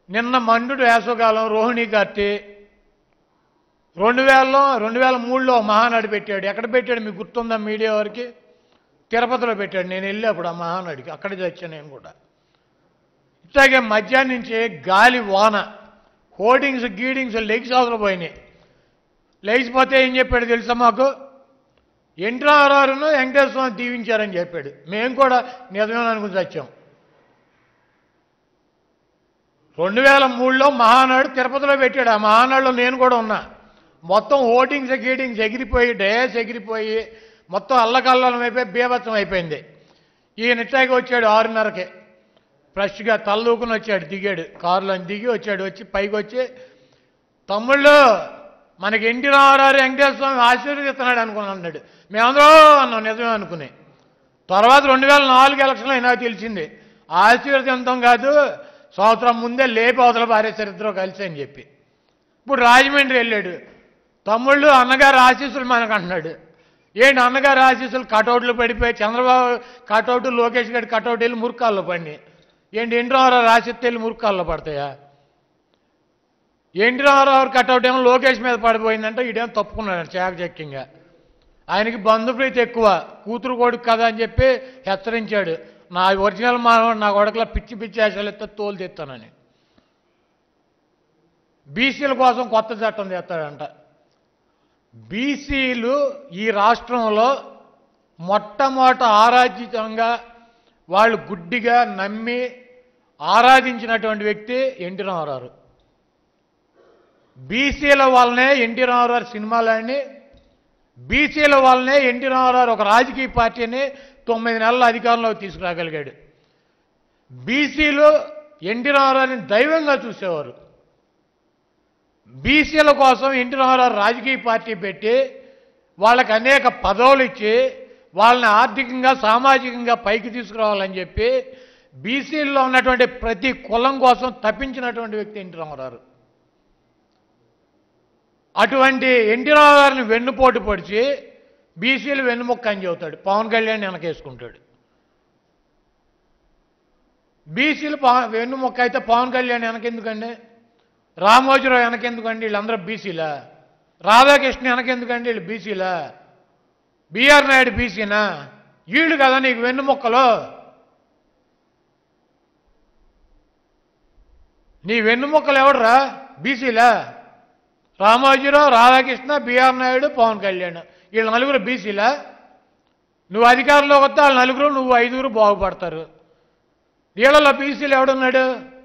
నిన్న మండుడు వేసవకాలం రోహిణి కార్తీ రెండు వేలలో రెండు వేల మూడులో మహానాడు పెట్టాడు ఎక్కడ పెట్టాడు మీకు గుర్తుందా మీడియా వారికి తిరుపతిలో పెట్టాడు నేను వెళ్ళేప్పుడు ఆ మహానాడికి అక్కడే తెచ్చాను నేను కూడా ఇట్లాగే మధ్యాహ్నం నుంచి గాలి వాన హోర్డింగ్స్ గీడింగ్స్ లెగ్స్ అవతల పోయినాయి లేచిపోతే ఏం చెప్పాడు తెలుసా మాకు ఎన్టీఆర్ఆర్ను వెంకటేశ్వర స్వామి దీవించారని చెప్పాడు మేము కూడా నిజమేనని అనుకుని వచ్చాం రెండు వేల మూడులో మహానాడు తిరుపతిలో పెట్టాడు ఆ మహానాడులో నేను కూడా ఉన్నా మొత్తం ఓటింగ్స్ గీటింగ్స్ ఎగిరిపోయి డయాస్ ఎగిరిపోయి మొత్తం అల్లకల్లం అయిపోయి బీభత్సం అయిపోయింది ఈయన ఇట్టాగే వచ్చాడు ఆరున్నరకి ఫ్రెష్గా తల్లూకుని వచ్చాడు దిగాడు కారులో దిగి వచ్చాడు వచ్చి పైకి వచ్చి తమ్ముళ్ళు మనకి ఎన్టీ రామారావు వెంకటేశ్వర స్వామి ఆశీర్వదిస్తున్నాడు అనుకుని అన్నాడు మేమందరం అన్నాం నిజమే అనుకుని తర్వాత రెండు వేల నాలుగు ఎలక్షన్లో అయినా తెలిసింది ఆశీర్వదింతం కాదు సంవత్సరం ముందే లేపి అవతల పారేశారు ఇద్దరు కలిసి అని చెప్పి ఇప్పుడు రాజమండ్రి వెళ్ళాడు తమ్ముళ్ళు అన్నగారు ఆశీస్సులు మనకు అంటున్నాడు ఏంటి అన్నగారు ఆశీస్సులు కటౌట్లు పడిపోయి చంద్రబాబు కటౌట్ లోకేష్ గారి కటౌట్ వెళ్ళి మురుకాల్లో పడి ఏంటి ఎన్టీ రామారావు రాసిస్తే వెళ్ళి మురుకాల్లో పడతాయా ఎన్టీ రామారావు కటౌట్ ఏమో లోకేష్ మీద పడిపోయిందంటే ఈడేమో తప్పుకున్నాడు చాకచక్యంగా ఆయనకి బంధుప్రీతి ఎక్కువ కూతురు కొడుకు కదా అని చెప్పి హెచ్చరించాడు నా ఒరిజినల్ మానవుడు నా కొడుకులా పిచ్చి పిచ్చి వేషాలు ఎత్తే తోలు తెస్తానని బీసీల కోసం కొత్త చట్టం తెస్తాడంట బీసీలు ఈ రాష్ట్రంలో మొట్టమొదట ఆరాధ్యంగా వాళ్ళు గుడ్డిగా నమ్మి ఆరాధించినటువంటి వ్యక్తి ఎన్టీ రామారావు బీసీల వల్లనే ఎన్టీ రామారావు సినిమాలని బీసీల వల్లనే ఎన్టీ రామారావు ఒక రాజకీయ పార్టీని తొమ్మిది నెలల అధికారంలోకి తీసుకురాగలిగాడు బీసీలు ఎన్టీ రామారావుని దైవంగా చూసేవారు బీసీల కోసం ఎన్టీ రామారావు రాజకీయ పార్టీ పెట్టి వాళ్ళకి అనేక పదవులు ఇచ్చి వాళ్ళని ఆర్థికంగా సామాజికంగా పైకి తీసుకురావాలని చెప్పి బీసీల్లో ఉన్నటువంటి ప్రతి కులం కోసం తప్పించినటువంటి వ్యక్తి ఎన్టీ రామారావు అటువంటి ఎన్టీ రామారావు గారిని వెన్నుపోటు పొడిచి బీసీలు వెన్నుముక్క అని చెబుతాడు పవన్ కళ్యాణ్ వెనకేసుకుంటాడు బీసీలు పవన్ వెన్నుముక్క అయితే పవన్ కళ్యాణ్ వెనకెందుకండి రామోజీరావు వెనకెందుకండి వీళ్ళందరూ బీసీలా రాధాకృష్ణ వెనకెందుకండి వీళ్ళు బీసీలా బీఆర్ నాయుడు బీసీనా వీళ్ళు కదా నీకు వెన్నుముక్కలు నీ వెన్నుముక్కలు ఎవడరా బీసీలా రామోజీరావు రాధాకృష్ణ బీఆర్ నాయుడు పవన్ కళ్యాణ్ వీళ్ళు నలుగురు బీసీలా నువ్వు అధికారంలోకి వస్తే వాళ్ళ నలుగురు నువ్వు ఐదుగురు బాగుపడతారు వీళ్ళలో బీసీలు ఎవడున్నాడు